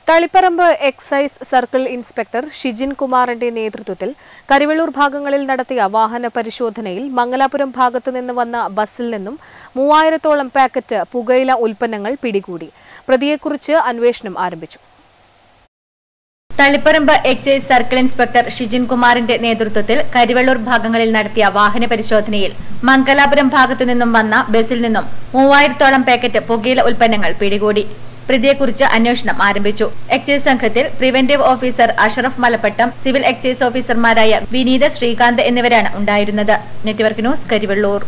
Taliparamba excise circle inspector Shijin കുമാറിന്റെ നേതൃത്വത്തിൽ കരിവെള്ളൂർ ഭാഗങ്ങളിൽ നടത്തിയ വാഹന പരിശോധനയിൽ മംഗലാപുരം ഭാഗത്തു നിന്ന് വന്ന ബസ്സിൽ നിന്നും മൂവായിരത്തോളം പാക്കറ്റ് പുകയില ഉൽപ്പന്നങ്ങൾ പിടികൂടി പ്രതിയെക്കുറിച്ച് അന്വേഷണം ആരംഭിച്ചു Taliparamba excise circle inspector Shijin കുമാറിന്റെ നേതൃത്വത്തിൽ കരിവെള്ളൂർ ഭാഗങ്ങളിൽ നടത്തിയ വാഹന പരിശോധനയിൽ മംഗലാപുരം ഭാഗത്തു നിന്നും വന്ന ബസിൽ നിന്നും മൂവായിരത്തോളം പാക്കറ്റ് പുകയില ഉൽപ്പന്നങ്ങൾ പിടികൂടി പ്രതിയെക്കുറിച്ച് അന്വേഷണം ആരംഭിച്ചു എക്സൈസ് സംഘത്തിൽ preventive officer Ashraf Malappattam civil excise ഓഫീസർമാരായ വിനീത ശ്രീകാന്ത് എന്നിവരാണ് ഉണ്ടായിരുന്നത് network news Karivellur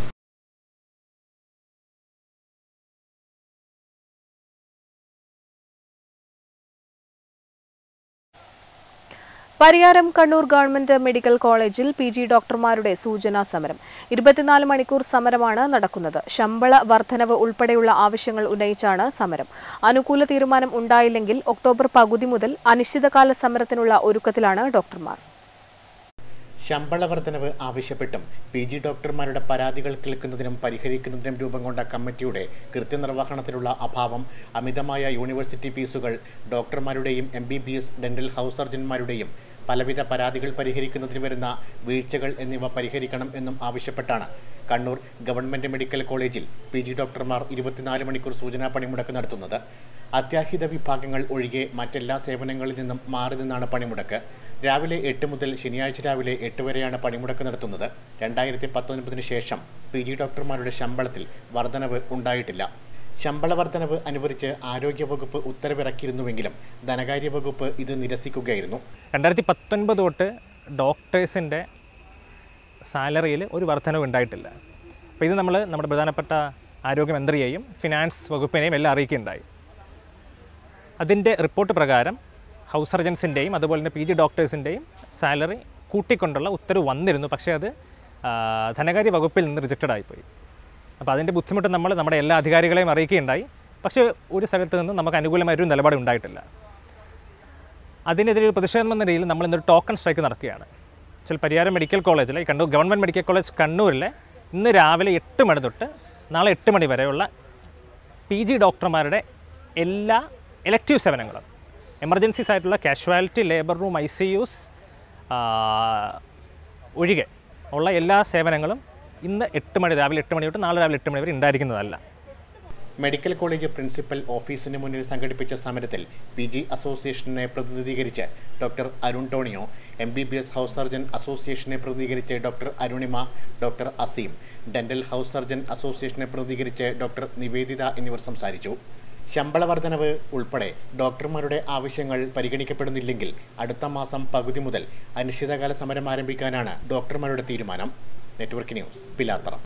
Pariyaram Kannur government medical കോളേജിൽ പി ജി ഡോക്ടർമാരുടെ സൂചനാ സമരം ഇരുപത്തിനാല് മണിക്കൂർ സമരമാണ് നടക്കുന്നത് ശമ്പള വർധനവ് ഉൾപ്പെടെയുള്ള ആവശ്യങ്ങൾ ഉന്നയിച്ചാണ് സമരം അനുകൂല തീരുമാനം ഉണ്ടായില്ലെങ്കിൽ ഒക്ടോബർ പകുതി മുതൽ അനിശ്ചിതകാല സമരത്തിനുള്ള ഒരുക്കത്തിലാണ് ഡോക്ടർമാർ ശമ്പള വർധനവ് ആവശ്യപ്പെട്ടും പി ജി ഡോക്ടർമാരുടെ പരാതികൾ കേൾക്കുന്നതിനും പരിഹരിക്കുന്നതിനും രൂപം കൊണ്ട കമ്മിറ്റിയുടെ കൃത്യനിർവഹണത്തിലുള്ള അഭാവം അമിതമായ യൂണിവേഴ്സിറ്റി ഫീസുകൾ ഡോക്ടർമാരുടെയും M B B S dental house സർജന്മാരുടെയും പലവിധ പരാതികൾ പരിഹരിക്കുന്നതിന് വരുന്ന വീഴ്ചകൾ എന്നിവ പരിഹരിക്കണം എന്നും ആവശ്യപ്പെട്ടാണ് കണ്ണൂർ ഗവൺമെന്റ് മെഡിക്കൽ കോളേജിൽ പി ജി ഡോക്ടർമാർ ഇരുപത്തിനാല് മണിക്കൂർ സൂചനാ പണിമുടക്ക് നടത്തുന്നത് അത്യാഹിത വിഭാഗങ്ങൾ ഒഴികെ മറ്റെല്ലാ സേവനങ്ങളിൽ നിന്നും മാറി നിന്നാണ് പണിമുടക്ക് രാവിലെ എട്ട് മുതൽ ശനിയാഴ്ച രാവിലെ എട്ട് വരെയാണ് പണിമുടക്ക് നടത്തുന്നത് രണ്ടായിരത്തി പത്തൊൻപതിന് ശേഷം പി ജി ഡോക്ടർമാരുടെ ശമ്പളത്തിൽ വർധനവ് ഉണ്ടായിട്ടില്ല ശമ്പള വർധനവ് അനുവദിച്ച് ആരോഗ്യവകുപ്പ് ഉത്തരവിറക്കിയിരുന്നുവെങ്കിലും ധനകാര്യ വകുപ്പ് ഇത് നിരസിക്കുകയായിരുന്നു രണ്ടായിരത്തി പത്തൊൻപത് തൊട്ട് ഡോക്ടേഴ്സിൻ്റെ സാലറിയിൽ ഒരു വർധനവ് ഉണ്ടായിട്ടില്ല അപ്പോൾ ഇത് നമ്മൾ നമ്മുടെ പ്രധാനപ്പെട്ട ആരോഗ്യമന്ത്രിയെയും ഫിനാൻസ് വകുപ്പിനെയും എല്ലാം അറിയിക്കുകയുണ്ടായി അതിൻ്റെ റിപ്പോർട്ട് പ്രകാരം ഹൗസ് സർജൻസിൻ്റെയും അതുപോലെ തന്നെ പി ജി ഡോക്ടേഴ്സിൻ്റെയും സാലറി കൂട്ടിക്കൊണ്ടുള്ള ഉത്തരവ് വന്നിരുന്നു പക്ഷേ അത് ആ, ധനകാര്യ വകുപ്പിൽ നിന്ന് റിജക്റ്റഡ് ആയിപ്പോയി അപ്പോൾ അതിൻ്റെ ബുദ്ധിമുട്ട് നമ്മൾ നമ്മുടെ എല്ലാ അധികാരികളെയും അറിയിക്കുകയുണ്ടായി പക്ഷേ ഒരു സ്ഥലത്ത് നിന്നും നമുക്ക് അനുകൂലമായൊരു നിലപാട് ഉണ്ടായിട്ടില്ല അതിനെതിരെ ഒരു പ്രതിഷേധം എന്ന രീതിയിൽ നമ്മൾ ഇന്നൊരു ടോക്കൺ സ്ട്രൈക്ക് നടക്കുകയാണ് ചില പരിയാരം മെഡിക്കൽ കോളേജിലെ ഈ കണ്ണൂർ ഗവൺമെൻറ് മെഡിക്കൽ കോളേജ് കണ്ണൂരിലെ ഇന്ന് രാവിലെ എട്ട് മണി തൊട്ട് നാളെ എട്ട് മണി വരെയുള്ള പി ജി ഡോക്ടർമാരുടെ എല്ലാ എലക്റ്റീവ് സേവനങ്ങളും എമർജൻസീസ് ആയിട്ടുള്ള casualty labour room I C Us ഒഴികെ ഉള്ള എല്ലാ സേവനങ്ങളും ഇന്ന് എട്ട് മണി രാവിലെ എട്ട് മണി തൊട്ട് നാളെ രാവിലെ എട്ട് മണി വരെ ഉണ്ടായിരിക്കുന്നതല്ല മെഡിക്കൽ കോളേജ് പ്രിൻസിപ്പൽ ഓഫീസിന് മുന്നിൽ സംഘടിപ്പിച്ച സമരത്തിൽ പി ജി അസോസിയേഷനെ പ്രതിനിധീകരിച്ച് doctor Arun Tonio M B B S house surgeon അസോസിയേഷനെ പ്രതിനിധീകരിച്ച് doctor Arunima doctor Azeem dental house surgeon അസോസിയേഷനെ പ്രതിനിധീകരിച്ച് ഡോക്ടർ നിവേദിത എന്നിവർ സംസാരിച്ചു ശമ്പള വർധനവ് ഉൾപ്പെടെ ഡോക്ടർമാരുടെ ആവശ്യങ്ങൾ പരിഗണിക്കപ്പെടുന്നില്ലെങ്കിൽ അടുത്ത മാസം പകുതി മുതൽ അനിശ്ചിതകാല സമരം ആരംഭിക്കാനാണ് ഡോക്ടർമാരുടെ തീരുമാനം നെറ്റ്വർക്ക് ന്യൂസ് പിലാത്തറ